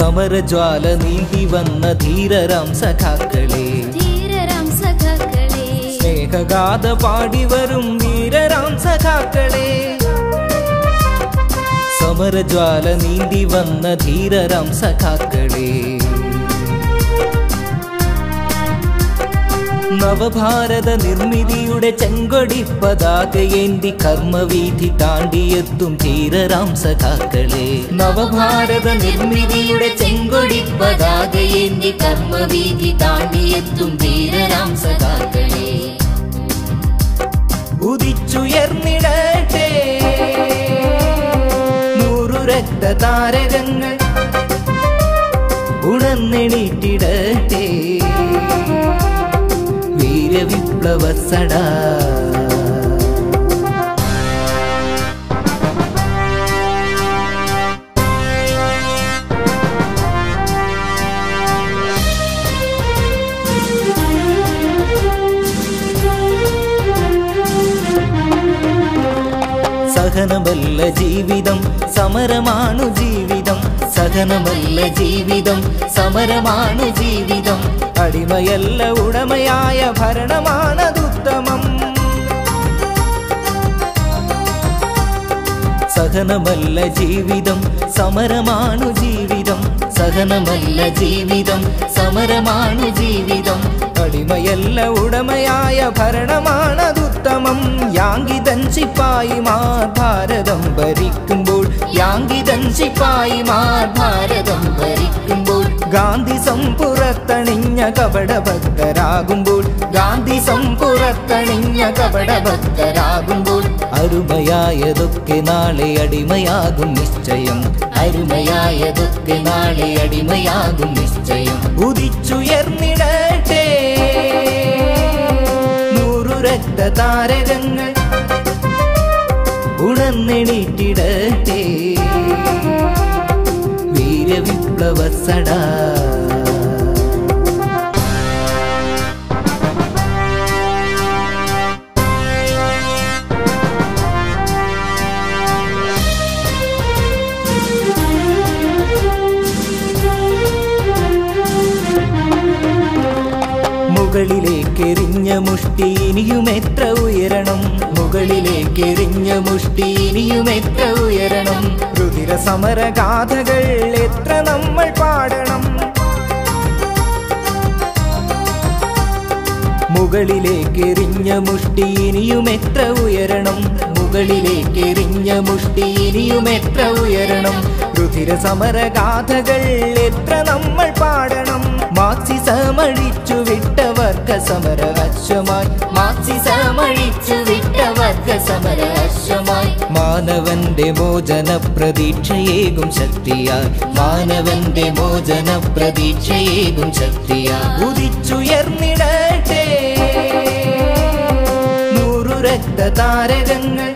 സമരജ്വാല നീന്തി വന്ന ധീരരാം സഖാക്കളെ ധീരരാം സഖാക്കളെ സ്നേഹഗാഥ പാടി വരും വീരരാം സഖാക്കളെ സമരജ്വാല നീന്തി വന്ന ധീരരാം സഖാക്കളെ നവഭാരത നിർമ്മിതിയുടെ ചെങ്കൊടി പതാകയേന്തി കർമ്മവീഥി താണ്ടിയെത്തും ധീരരാം സഖാക്കളെ നവഭാരത നിർമ്മിതിയുടെ ചെങ്കൊടി പതാകയേന്തി കർമ്മവീഥി താണ്ടിയെത്തും ധീരരാം സഖാക്കളെ ഉദിച്ചുയർന്നിടട്ടെ നൂറു രക്തതാരകങ്ങൾ ഉണർന്നെണീറ്റിടട്ടെ വീരവിപ്ലവ സടാ സഹനമല്ല ജീവിതം സമരമാണു ജീവിതം സഹനമല്ല ജീവിതം സമരമാണു ജീവിതം അടിമയല്ല ഉടമയായ ഭരണമാണതുത്തമം സഹനമല്ല ജീവിതം സമരമാണു ജീവിതം സഹനമല്ല ജീവിതം സമരമാണു ജീവിതം അടിമയല്ല ഉടമയായ ഭരണമാണതുത്തമം യാങ്കിതൻ ശിപ്പായിമാർ ഭാരതം ഭരിക്കുമ്പോൾ യാങ്കിതൻ ശിപ്പായിമാർ ഭാരതം ഭരിക്കുമ്പോൾ ഗാന്ധി സംപുറത്തണിഞ്ഞ കപട ഭക്തരാകുമ്പോൾ ഗാന്ധി സംപുറത്തണിഞ്ഞ കപട ഭക്തരാകുമ്പോൾ അരുമയായതൊക്കെ നാളെ അടിമയാകും നിശ്ചയം അരുമയായതൊക്കെ നാളെ അടിമയാകും നിശ്ചയം ഉദിച്ചുയർന്നിടട്ടെ നൂറു രക്തതാരകങ്ങൾ ഉണർന്നെണീറ്റിടട്ടെ വീരവിപ്ലവ സടാ മുകളിലേക്കെറിഞ്ഞ മുഷ്ടി ഇനിയും എത്ര ഉയരണം മുകളിലേക്കെറിഞ്ഞ മുഷ്ടി ഇനിയും എത്ര ഉയരണം രുതിര സമരഗാഥകൾ എത്ര നമ്മൾ പാടണം മുകളിലേക്കെറിഞ്ഞ മുഷ്ടി ഇനിയും എത്ര ഉയരണം മുകളിലേക്കെറിഞ്ഞ മുഷ്ടി ഇനിയും എത്ര ഉയരണം രുധിര സമരഗാഥകൾ എത്ര നമ്മൾ പാടണം മാക്സിസമഴിച്ചു വിട്ട വർഗ സമര അശ്വമായി മാക്സിസമഴിച്ചു വിട്ട വർഗ സമര അശ്വമായി മാനവന്റെ മോചന പ്രതീക്ഷയേകും ശക്തിയായി മാനവന്റെ മോചന പ്രതീക്ഷയേകും ശക്തിയായി ഉദിച്ചുയർന്നിടട്ടെ നൂറു രക്തതാരകങ്ങൾ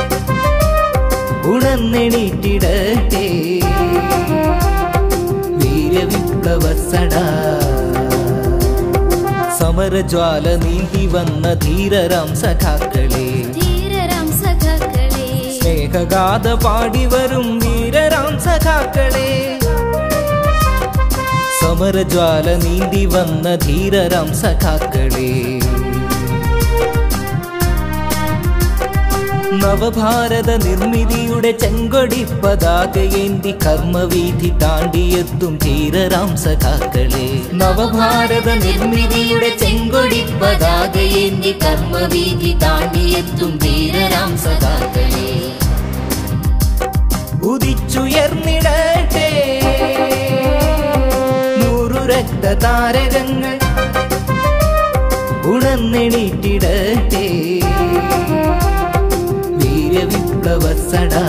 ഉണർന്നെണീറ്റിടട്ടെ വീരവിപ്ലവ സടാ സമരജ്വാല നീന്തി വന്ന ധീരരാം സഖാക്കളെ ധീരരാം സഖാക്കളെ സ്നേഹഗാഥ പാടി വരും വീരരാം സഖാക്കളെ സമരജ്വാല നീന്തി വന്ന ധീരരാം സഖാക്കളെ നവഭാരത നിർമ്മിതിയുടെ ചെങ്കൊടി പതാകയേന്തി കർമ്മവീഥി താണ്ടിയെത്തും ധീരരാം സഖാക്കളെ നവഭാരത നിർമ്മിതിയുടെ ചെങ്കൊടി പതാകയേന്തി കർമ്മവീഥി താണ്ടിയെത്തും ധീരരാം സഖാക്കളെ ഉദിച്ചുയർന്നിടട്ടെ നൂറു രക്തതാരകങ്ങൾ ഉണർന്നെണീറ്റിടട്ടെ വീരവിപ്ലവ സടാ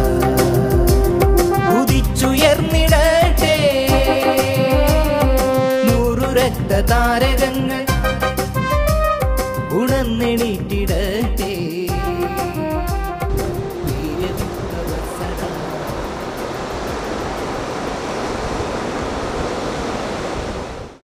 ഉദിച്ചുയർന്നിടട്ടെ നൂറു രക്തതാരകങ്ങൾ ഉണർന്നെണീറ്റിടട്ടെ